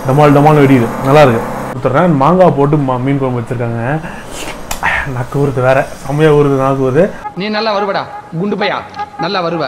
டமால் டமால் வெடியுது நல்லா இருக்கு கொடுத்துட்றேன் மாங்காய் போட்டு மா- மீன் குழம்பு வச்சுருக்காங்க நக்கு ஊறுது வேற செம்மையாக ஊறுது நாக்கு ஊறுது நீ நல்லா வருவடா குண்டு பையா நல்லா வருவ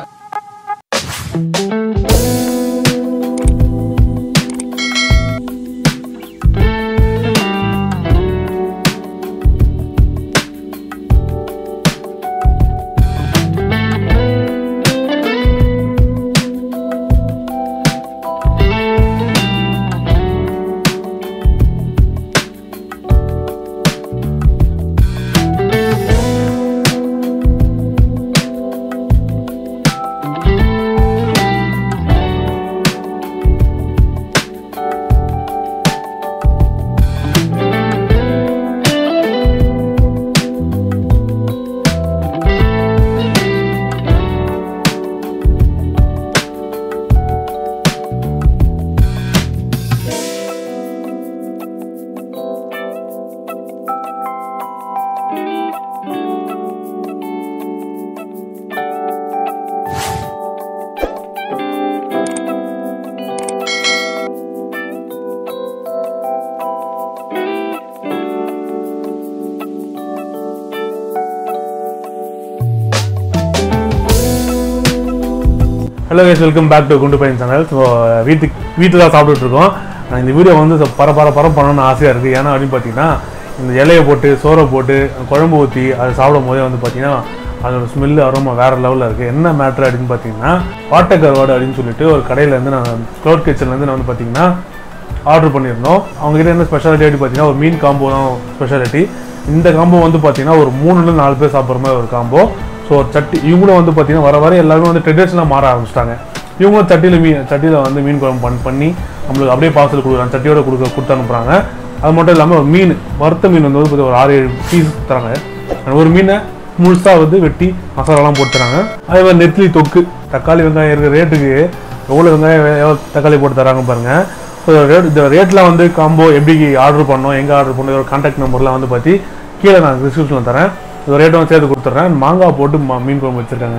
hello guys welcome back to Gundu Paiyan channel so வீட்டுக்கு வீட்டில் தான் சாப்பிட்டுட்டு இருக்கோம் நான் இந்த வீடியோ வந்து so பர பர பரம் பண்ணணும்னு ஆசையாக இருக்குது ஏன்னா அப்படின்னு பார்த்தீங்கன்னா இந்த இலையை போட்டு சோறை போட்டு குழம்பு ஊற்றி அது சாப்பிடும் போதே வந்து பார்த்தீங்கன்னா அதோட ஸ்மெல்லு அரோமா வேறு லெவலில் இருக்குது என்ன மேட்ரு அப்படின்னு பார்த்தீங்கன்னா வாட்டை கருவாடு அப்படின்னு சொல்லிட்டு ஒரு கடையிலேருந்து நான் க்ளவுட் கிச்சன்லேருந்து நான் வந்து பார்த்தீங்கன்னா ஆர்டர் பண்ணியிருந்தோம் அவங்ககிட்ட என்ன ஸ்பெஷாலிட்டி அப்படின்னு பார்த்தீங்கன்னா ஒரு மீன் காம்போ தான் ஸ்பெஷாலிட்டி இந்த காம்போ வந்து பார்த்தீங்கன்னா ஒரு மூணுல நாலு பேர் சாப்பிட்ற மாதிரி ஒரு காம்போ ஸோ ஒரு சட்டி இவங்களும் வந்து பார்த்தீங்கன்னா வர வர எல்லாருமே வந்து ட்ரெடிஷனாக மாற ஆரம்பிச்சிட்டாங்க இவங்களும் சட்டியில் மீன் சட்டியில் வந்து மீன் குழம்பு பண் பண்ணி நம்மளுக்கு அப்படியே பார்சல் கொடுக்குறாங்க சட்டியோட கொடுக்க கொடுத்து அனுப்புகிறாங்க அது மட்டும் இல்லாமல் ஒரு மீன் வறுத்த மீன் வந்து பார்த்தீங்கன்னா ஒரு ஆறு ஏழு பீஸ் தராங்க அந்த ஒரு மீனை முழுசாக வந்து வெட்டி மசாலாலாம் போட்டு தராங்க அதே மாதிரி நெத்திலி தொக்கு தக்காளி வெங்காயம் இருக்கிற ரேட்டுக்கு எவ்வளோ வெங்காயம் எவ்வளோ தக்காளி போட்டு தராங்க பாருங்கள் ஸோ ரேட் இந்த ரேட்லாம் வந்து காம்போ எப்படி ஆர்டர் பண்ணோம் எங்கே ஆர்டர் பண்ணோம் இதோட கான்டாக்ட் நம்பர்லாம் வந்து பார்த்து கீழே நான் டிஸ்கிரிப்ஷனில் தரேன் இந்த ரேட்டும் சேர்த்து கொடுத்துட்றேன் மாங்காய் போட்டு மா- மீன் குழம்பு வச்சுருக்காங்க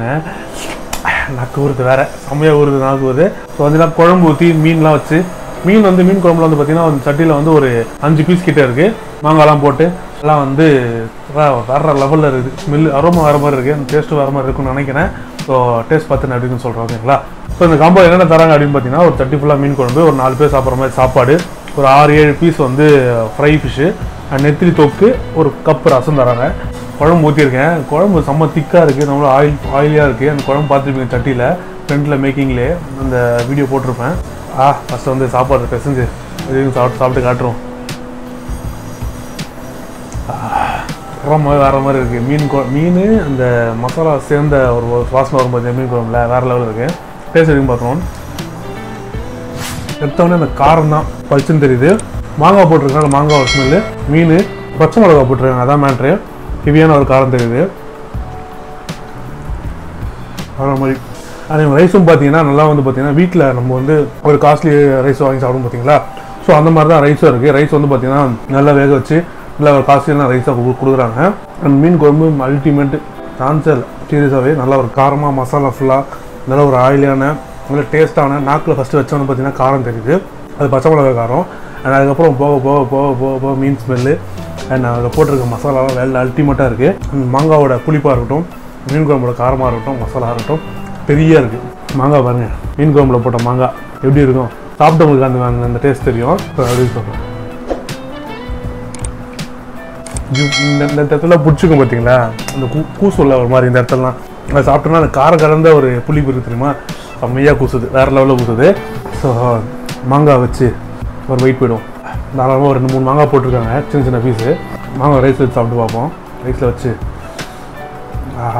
நக்கு ஊறுது வேற செம்மையாக ஊறுது நாக்கு ஊறுது ஸோ வந்து நான் குழம்பு ஊற்றி மீன்லாம் வச்சு மீன் வந்து மீன் குழம்புல வந்து பார்த்தீங்கன்னா ஒரு சட்டியில் வந்து ஒரு அஞ்சு பீஸ் கிட்ட இருக்குது மாங்காய்லாம் போட்டு எல்லாம் வந்து வே- வேற லெவலில் இருக்குது ஸ்மெல் அரோமா வேறு மாதிரி இருக்குது அந்த டேஸ்ட்டு வேறு மாதிரி இருக்கும்னு நினைக்கிறேன் ஸோ டேஸ்ட் பார்த்து அப்படின்னு சொல்கிறேன் ஓகேங்களா ஸோ இந்த காம்போ என்னென்ன தராங்க அப்படின்னு பார்த்தீங்கன்னா ஒரு சட்டி ஃபுல்லாக மீன் குழம்பு ஒரு நாலு பேர் சாப்பிட்ற மாதிரி சாப்பாடு ஒரு ஆறு ஏழு பீஸ் வந்து ஃப்ரை ஃபிஷ்ஷு நெத்திலி தொக்கு ஒரு கப் ரசம் தராங்க குழம்பு ஊற்றிருக்கேன் குழம்பு செம்ம திக்காக இருக்குது நம்மளும் ஆயில் ஆயிலியாக இருக்குது அந்த குழம்பு பார்த்துருப்பீங்க சட்டியில் ஃப்ரண்ட்டில் மேக்கிங்லேயே அந்த வீடியோ போட்டிருப்பேன் ஆ ஃபஸ்ட்டு வந்து சாப்பாடு பிசைஞ்சு எதையும் சாப்பிட்டு சாப்பிட்டு காட்டுறோம் வேற மாதிரி வேற மாதிரி இருக்குது மீன் குழ மீன் அந்த மசாலா சேர்ந்த ஒரு ஒரு வாசனை வரும்போது மீன் குழம்புல வேறு லெவலில் இருக்குது டேஸ்ட் எதுவும் பார்த்தோம் எடுத்தவொடனே அந்த காரம் தான் பளிச்சுன்னு தெரியுது மாங்காய் போட்டிருக்கனால மாங்காய் ஒரு ஸ்மெல்லு மீன் பச்சை மிளகா போட்டிருக்காங்க அதான் மேட்ரு ஹெவியான ஒரு காரம் தெரியுது வர மாதிரி அதே ரைஸும் பார்த்தீங்கன்னா நல்லா வந்து பார்த்தீங்கன்னா வீட்டில் நம்ம வந்து ஒரு காஸ்ட்லி ரைஸ் வாங்கி சாப்பிடும் பார்த்தீங்களா ஸோ அந்த மாதிரி தான் ரைஸும் இருக்குது ரைஸ் வந்து பார்த்தீங்கன்னா நல்லா வேக வச்சு நல்லா ஒரு காஸ்ட்லியான ரைஸாக கொடுக்குறாங்க அண்ட் மீன் குழம்பு அல்டிமேட் சான்சல் சீரியஸாகவே நல்லா ஒரு காரமாக மசாலா ஃபுல்லாக நல்ல ஒரு ஆயிலியான நல்ல டேஸ்ட்டான நாக்கில் ஃபஸ்ட்டு வச்சோன்னு பார்த்தீங்கன்னா காரம் தெரியுது அது பச்சை மிளகா காரம் அண்ட் அதுக்கப்புறம் போக போக போக போக போக மீன் ஸ்மெல்லு அண்ட் அதில் போட்டிருக்க மசாலாலாம் வேலை அல்டிமேட்டாக இருக்குது மாங்காவோட புளிப்பாக இருக்கட்டும் மீன் குழம்போட காரமாக இருக்கட்டும் மசாலா இருக்கட்டும் பெரிய இருக்குது மாங்காய் பாருங்கள் மீன் குழம்புல போட்ட மாங்காய் எப்படி இருக்கும் சாப்பிட்டவங்களுக்கு அந்த அந்த- அந்த டேஸ்ட் தெரியும் So, அப்படின்னு சொல்கிறேன் இந்த இந்த இடத்துல பிடிச்சிக்கும் பார்த்தீங்களா அந்த கூ கூசுல ஒரு மாதிரி இந்த இடத்துலலாம் அதை சாப்பிட்டோம்னா அந்த காரம் கலந்த ஒரு புளிப்பு இருக்கு தெரியுமா செம்மையாக கூசுது வேறு லெவலில் கூசுது ஸோ மாங்காய் வச்சு ஒரு வெயிட் போயிடும் தாராளமாக ஒரு ரெண்டு மூணு மாங்காய் போட்டிருக்காங்க சின்ன சின்ன பீஸு மாங்காய் ரைஸ் வச்சு சாப்பிட்டு பார்ப்போம் ரைஸில் வச்சு ஆஹா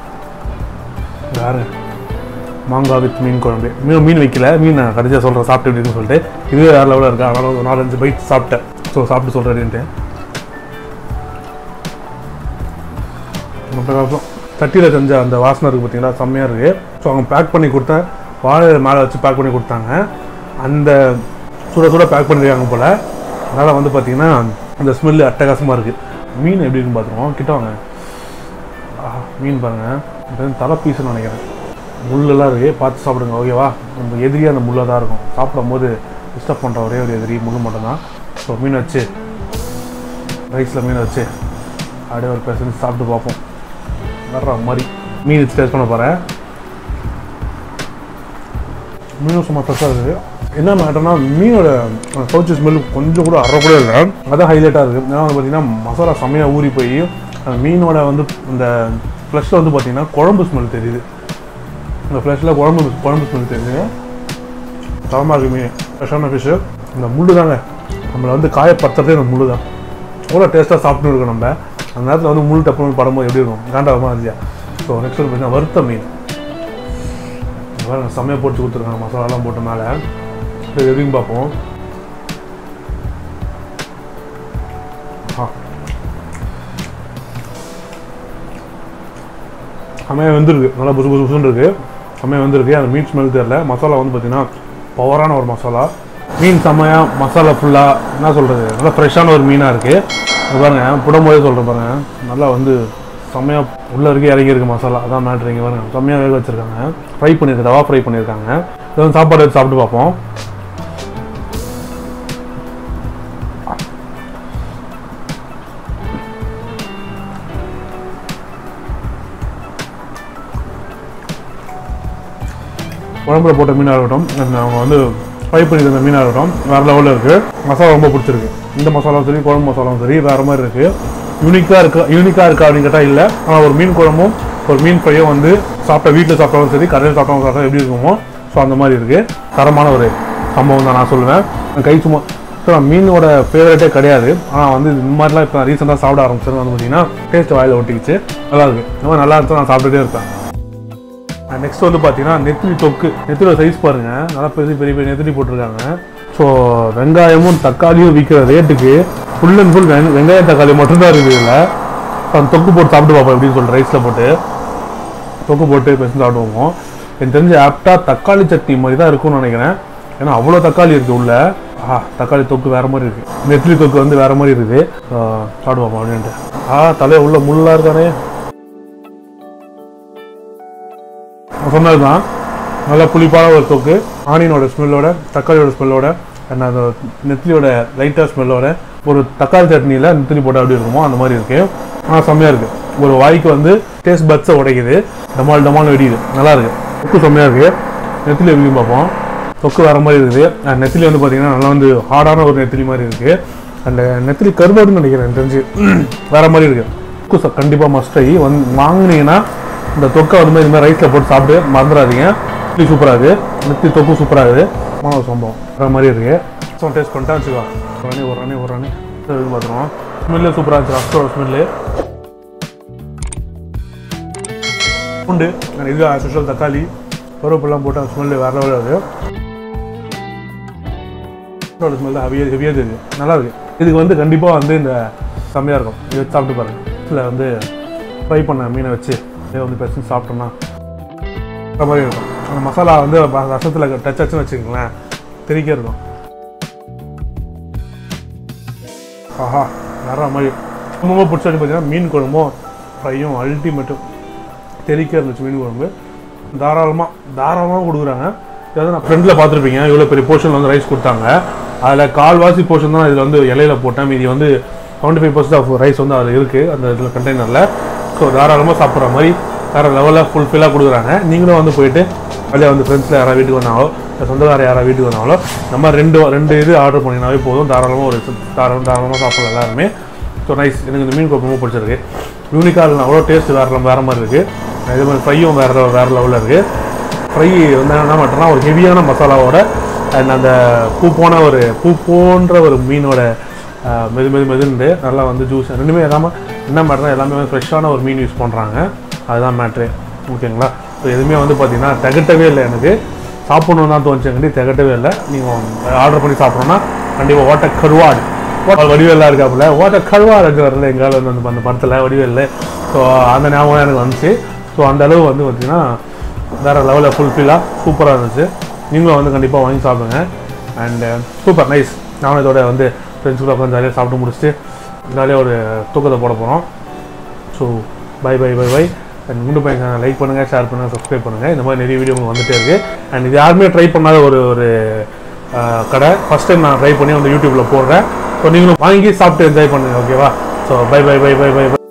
யாரு மாங்காய் வித் மீன் குழம்பு மீன் மீன் வைக்கல மீன் நான் கடைசியாக சொல்கிறேன் சாப்பிட்டு எப்படி இருக்குன்னு சொல்லிட்டு இதுவே வேறு லெவலில் இருக்கு அதனால ஒரு நாலஞ்சு பைட் சாப்பிட்டேன் ஸோ சாப்பிட்டு சொல்கிறேன்ட்டு அப்புறம் தட்டியில் செஞ்ச அந்த வாசனை இருக்குது பார்த்தீங்களா செம்மையாக இருக்குது ஸோ அவங்க பேக் பண்ணி கொடுத்த வாழை மேலே வச்சு பேக் பண்ணி கொடுத்தாங்க அந்த சுட சுட பேக் பண்ணிருக்காங்க போல் அதனால் வந்து பார்த்தீங்கன்னா அந்த ஸ்மெல்லு அட்டகாசமாக இருக்குது மீன் எப்படி இருக்குன்னு பார்த்துருவோம் கிட்ட வாங்க ஆ, மீன் பாருங்கள் இது வந்து தலை பீஸ்னு நினைக்கிறேன் முள்ளெல்லாம் இருக்குது பார்த்து சாப்பிடுங்க ஓகேவா நம்ம எதிரியாக அந்த முள்ளாக தான் இருக்கும் சாப்பிடும் போது டிஸ்டர்ப் பண்ணுற ஒரே ஒரு எதிரி முள்ளு மட்டும்தான் ஸோ மீன் வச்சு ரைஸில் மீன் வச்சு அப்படியே ஒரு பெர்சன்ட் சாப்பிட்டு பார்ப்போம் வர்ற மாதிரி மீன் வச்சு டேஸ்ட் பண்ண போகிறேன் மீனும் சும்மா ஃப்ரெஷ்ஷாக இருக்குது என்ன மேட்டர்னா மீனோட கவுச்சி ஸ்மெல் கொஞ்சம் கூட அரை கூட இல்லை அதான் ஹைலைட்டாக இருக்குது ஏன்னா வந்து பார்த்தீங்கன்னா மசாலா செம்மையாக ஊறி போய் அந்த மீனோட வந்து இந்த ஃப்ளஷில் வந்து பார்த்தீங்கன்னா குழம்பு ஸ்மெல் தெரியுது இந்த ஃப்ளஷில் குழம்பு குழம்பு ஸ்மெல் தெரியுது தரமாக இருக்கு மீன் ஃப்ரெஷ்ஷான ஃபிஷ்ஷு இந்த முள்ளு தாங்க நம்மளை வந்து காயப்படுத்துறதே இந்த முள்ளு தான் எவ்வளோ டேஸ்ட்டாக சாப்பிட்டு இருக்கோம் நம்ம அந்த நேரத்தில் வந்து முள் டப்புனு படும்போது எப்படி இருக்கும் காண்டாவமாக இருந்துச்சா ஸோ நெக்ஸ்ட் வந்து பார்த்தீங்கன்னா வறுத்த மீன் பாருங்க செம்மையாக போட்டு கொடுத்துருக்காங்க மசாலாலாம் போட்ட மேலே இது எப்படின்னு பார்ப்போம் ஆ செம்மையாக வெந்திருக்கு நல்லா புசு புசு புசுன்னு இருக்கு செம்மையாக வெந்திருக்கு அந்த மீன் ஸ்மெல் தெரில மசாலா வந்து பார்த்தீங்கன்னா பவரான ஒரு மசாலா மீன் செம்மையாக மசாலா ஃபுல்லாக என்ன சொல்கிறது நல்லா ஃப்ரெஷ்ஷான ஒரு மீனாக இருக்குது பாருங்க புடும்போதே சொல்கிறேன் பாருங்க நல்லா வந்து செம்மையாக உள்ள இருக்கு இறங்கி இருக்கு மசாலா அதான் மேட்ரு இங்கே பாருங்க செம்மையாக வேக வச்சிருக்காங்க ஃப்ரை பண்ணியிருக்கு தவா ஃப்ரை பண்ணியிருக்காங்க இது வந்து சாப்பாடு வச்சு சாப்பிட்டு பார்ப்போம் குழம்புல போட்ட மீனாக இருக்கட்டும் and அவங்க வந்து ஃப்ரை பண்ணியிருந்த மீனாக இருக்கட்டும் வேறு லெவலில் இருக்குது மசாலா ரொம்ப பிடிச்சிருக்கு இந்த மசாலாவும் சரி குழம்பு மசாலாவும் சரி வேறு மாதிரி இருக்குது யூனிக்காக இருக்கா யூனிக்காக இருக்கா அப்படின்னு கேட்டால் இல்லை ஆனால் ஒரு மீன் குழம்பும் ஒரு மீன் ஃப்ரையும் வந்து சாப்பிட்ட வீட்டில் சாப்பிட்டாலும் சரி கடையில் சாப்பிட்டாலும் சாப்பிட்டா எப்படி இருக்குமோ ஸோ அந்த மாதிரி இருக்குது தரமான ஒரு சம்பவம் தான் நான் சொல்லுவேன் கை சும்மா ஸோ நான் மீனோட ஃபேவரட்டே கிடையாது ஆனால் வந்து இந்த மாதிரிலாம் இப்போ ரீசெண்டாக சாப்பிட ஆரம்பிச்சது வந்து பார்த்தீங்கன்னா டேஸ்ட் வாயில் ஒட்டிக்கிச்சு நல்லா இருக்கு இந்த மாதிரி நல்லா இருந்தால் நான் சாப்பிட்டுட்டே இருப்பேன் நெக்ஸ்ட் வந்து பார்த்தீங்கன்னா நெத்திலி தொக்கு நெத்திலோட சைஸ் பாருங்க நல்லா பெரிய பெரிய பெரிய நெத்திலி போட்டிருக்காங்க ஸோ வெங்காயமும் தக்காளியும் விற்கிற ரேட்டுக்கு ஃபுல் அண்ட் ஃபுல் வெங்காயம் தக்காளி மட்டும்தான் இருக்குது இதில் அந்த தொக்கு போட்டு சாப்பிட்டு பார்ப்போம் எப்படின்னு சொல்லிட்டு ரைஸில் போட்டு தொக்கு போட்டு பெருசு சாப்பிடுவோம் எனக்கு தெரிஞ்ச ஆப்டா தக்காளி சட்னி மாதிரி தான் இருக்கும்னு நினைக்கிறேன் ஏன்னா அவ்வளோ தக்காளி இருக்குது உள்ள ஆ தக்காளி தொக்கு வேற மாதிரி இருக்கு நெத்திலி தொக்கு வந்து வேற மாதிரி இருக்குது ஆ, சாப்பிடுவோம் அப்படின்ட்டு ஆ தலையை உள்ள முள்ளா இருக்கானே நான் சொன்னதுதான் நல்லா புளிப்பான ஒரு தொக்கு ஆனியனோட ஸ்மெல்லோட தக்காளியோட ஸ்மெல்லோட அண்ட் அந்த நெத்திலியோட லைட்டாக ஸ்மெல்லோட ஒரு தக்காளி சட்னியில் நெத்திலி போட்டால் எப்படி இருக்குமோ அந்த மாதிரி இருக்கு ஆனால் செம்மையாக இருக்கு ஒரு வாய்க்கு வந்து டேஸ்ட் பட்ஸை உடைக்குது டமால் டமால் வெடியுது நல்லா இருக்கு தொக்கு செம்மையாக இருக்கு நெத்திலி எப்படின்னு பார்ப்போம் தொக்கு வேற மாதிரி இருக்குது அண்ட் நெத்திலி வந்து பார்த்தீங்கன்னா நல்லா வந்து ஹார்டான ஒரு நெத்திலி மாதிரி இருக்கு அந்த நெத்திலி கருவாடுன்னு நினைக்கிறேன் எனக்கு தெரிஞ்சு வேற மாதிரி இருக்கு தொக்கு ச- கண்டிப்பா மஸ்ட் ஆகி வந்து வாங்குனீங்கன்னா இந்த தொக்கை வந்து இது மாதிரி ரைஸில் போட்டு சாப்பிட்டு மறந்துடாதீங்க நெத்திலி சூப்பராக இருக்குது நெத்திலி தொக்கு சூப்பராக இருக்குது ஆன ஒரு சம்பவம் வேற மாதிரி இருக்கு ஸோ டேஸ்ட் பண்ணிட்டா வச்சுக்கோ ஒரு அணி ஒரு அணி ஒரு அணி இது பார்த்துருவோம் ஸ்மெல்லு சூப்பராக இருந்துச்சு ரஸ்டோட ஸ்மெல்லு பூண்டு and இது ஸ்பெஷல் தக்காளி கருவேப்பிலாம் போட்டு அந்த ஸ்மெல்லு வேற லெவலில் இருக்குது இதோட ஸ்மெல் ஹெவியாக ஹெவியாக தெரியுது நல்லா இருக்கு இதுக்கு வந்து கண்டிப்பாக வந்து இந்த செம்மையாக இருக்கும் இது வச்சு சாப்பிட்டு பாருங்க இதில் வந்து ஃப்ரை பண்ண மீனை வச்சு இதே வந்து பெருசு சாப்பிட்டோம்னா அந்த மாதிரி இருக்கும் அந்த மசாலா வந்து ப- ரசத்தில் டச் ஆச்சுன்னு வச்சுக்கோங்களேன் தெறிக்க இருக்கும் ஆஹா வேற மாதிரி ரொம்ப ரொம்ப பிடிச்சது பார்த்தீங்கன்னா மீன் குழம்பும் ஃப்ரையும் அல்டிமேட்டும் தெறிக்க இருந்துச்சு மீன் குழம்பு தாராளமாக தாராளமாக கொடுக்குறாங்க இதாவது நான் ஃப்ரெண்டில் பார்த்துருப்பீங்க இவ்வளோ பெரிய போர்ஷன் வந்து ரைஸ் கொடுத்தாங்க அதில் கால்வாசி போர்ஷன் தான் இதில் வந்து இலையில போட்டேன் மீதி வந்து seventy five percent of rice வந்து அதில் இருக்குது அந்த இதில் கண்டெய்னரில் ஸோ தாராளமாக சாப்பிட்ற மாதிரி வேறு லெவலில் ஃபுல்ஃபில்லாக கொடுக்குறாங்க நீங்களும் வந்து போயிட்டு வெளியே வந்து ஃப்ரெண்ட்ஸில் யாராவது வீட்டுக்கு வந்தாலோ இல்லை சொந்தக்கார யாராவது வீட்டுக்கு வந்தாலோ நம்ம ரெண்டு ரெண்டு இது ஆர்டர் பண்ணிங்கனாவே போதும் தாராளமாக ஒரு தாராளம் தாராளமாக சாப்பிடலாம் எல்லாருமே ஸோ நைஸ் எனக்கு இந்த மீன் குழம்பு ரொம்ப பிடிச்சிருக்கு யூனிக்காக இல்லை அவ்வளோ டேஸ்ட் வேறு வேறு மாதிரி இருக்குது இதே மாதிரி ஃப்ரையும் வேறு வேறு லெவலில் இருக்குது ஃப்ரை வந்து என்ன பண்ணுறேன்னா ஒரு ஹெவியான மசாலாவோட அண்ட் அந்த பூ போன ஒரு பூ போன்ற ஒரு மீனோட அஹ், மெது மெது மெதுண்டு நல்லா வந்து ஜூஸ் ரெண்டுமே இல்லாமல் என்ன மேட்ருனா எல்லாமே வந்து ஃப்ரெஷ்ஷான ஒரு மீன் யூஸ் பண்ணுறாங்க அதுதான் மேட்ரு ஓகேங்களா ஸோ எதுவுமே வந்து பார்த்தீங்கன்னா திகட்டவே இல்லை எனக்கு சாப்பிடணும் தான் தோணுச்சுங்கண்டி திகட்டவே இல்லை நீங்கள் ஆர்டர் பண்ணி சாப்பிட்றோன்னா கண்டிப்பாக ஓட்ட கருவாடு ஓட்ட வடிவேல்லாம் இருக்காப்புல ஓட்ட கருவாடு இருக்கிறதுல எங்களால் வந்து அந்த அந்த படத்தில் வடிவேல் ஸோ அந்த ஞாபகம் எனக்கு வந்துச்சு ஸோ அந்த அளவு வந்து பார்த்தீங்கன்னா வேறு லெவலில் ஃபுல்ஃபில்லாக சூப்பராக இருந்துச்சு நீங்களும் வந்து கண்டிப்பாக வாங்கி சாப்பிடுங்க அண்டு சூப்பர் நைஸ் நானும் இதோட வந்து ஃப்ரெண்ட்ஸ் கூட உட்காந்து ஜாலியாக சாப்பிட்டு முடிச்சுட்டு ஜாலியாக ஒரு தூக்கத்தை போட போகிறோம் so bye bye bye bye and Gundu Paiyan like பண்ணுங்கள் ஷேர் பண்ணுங்கள் சப்ஸ்கிரைப் பண்ணுங்கள் இந்த மாதிரி நிறைய வீடியோ உங்களுக்கு வந்துட்டே இருக்குது அண்ட் இது யாருமே ட்ரை பண்ணாத ஒரு ஒரு அஹ், கடை ஃபஸ்ட் டைம் நான் ட்ரை பண்ணி வந்து யூடியூப்பில் போடுறேன் ஸோ நீங்களும் வாங்கி சாப்பிட்டு என்ஜாய் பண்ணுங்க ஓகேவா so bye bye bye bye by